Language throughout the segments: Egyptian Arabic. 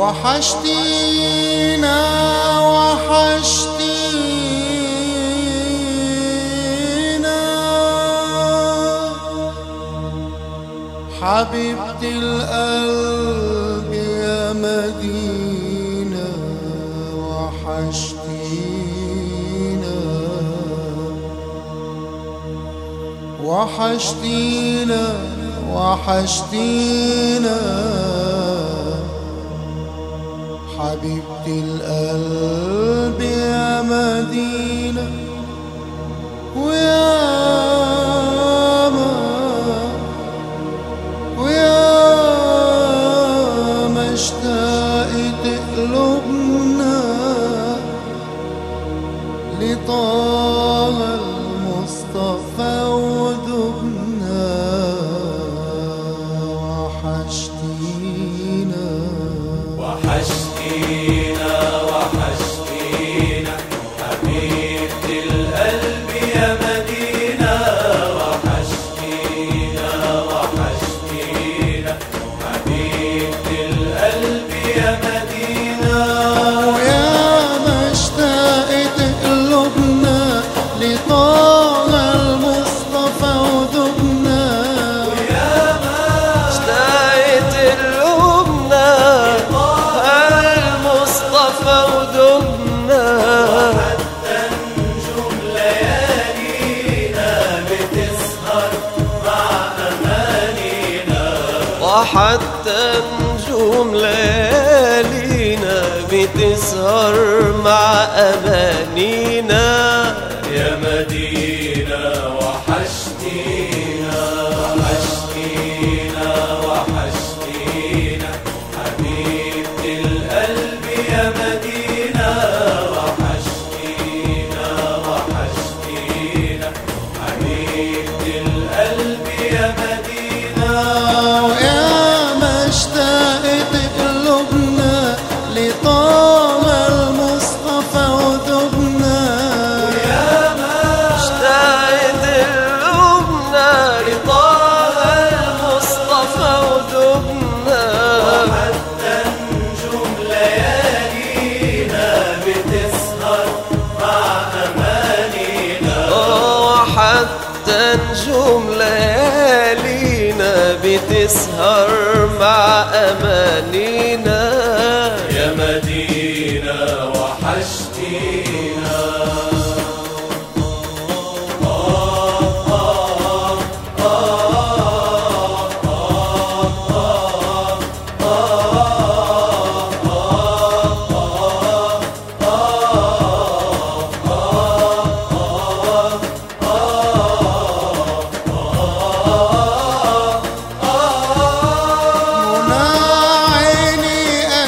وحشتينا وحشتينا حبيبتي القلب يا مدينة وحشتينا وحشتينا وحشتينا حبيبتي القلب يا مدينة ويا ما ويا ما اشتاقت قلوبنا لطه المصطفى ودبنا وحشتينا وحشتينا وحشتينا حبيبتي القلب يا مدينة وحشتينا وحشتينا حبيبتي القلب يا مدينة ويا ما اشتاقت قلوبنا لطه المصطفى ودبنا اشتقت قلوبنا المصطفى ودمنا نجوم ليالينا بتسهر مع أمانينا وحتى نجوم ليالينا بتسهر مع أمانينا يا مدينة وحشتينا وحشتينا وحشتينا حبيبتي القلب يا مدينة وحشتينا وحشتينا حبيبتي القلب يا مدينة ويا ما اشتاقت قلوبنا لطه المصطفى ودبنا اشتقت قلوبنا لطه المصطفى ودمنا حتى نجوم ليالينا بتسهر مع أمانينا وحتى نجوم ليالينا بتسهر مع أمانينا يا مدينة وحشتينا منى عيني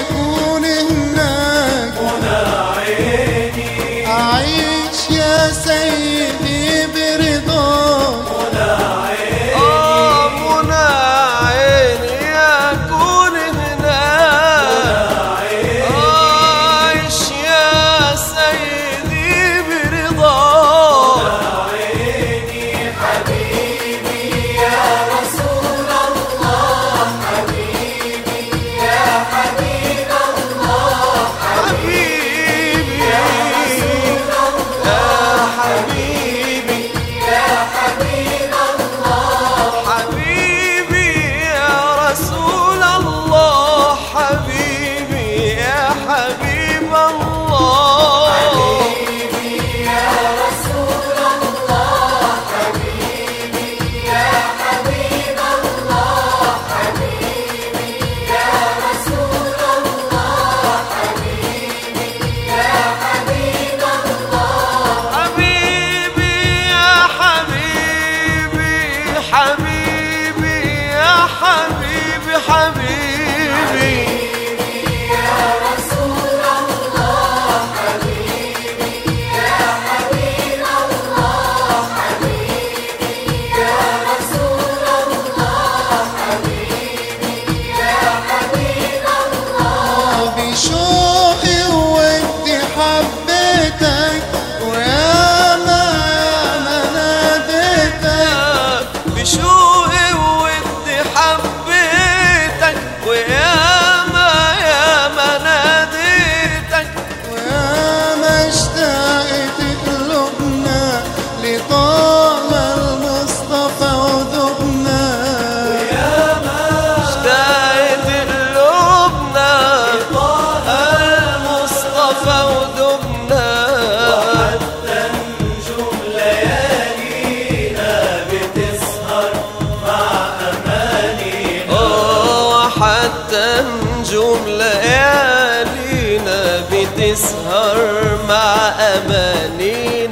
بتسهر مع أمانينا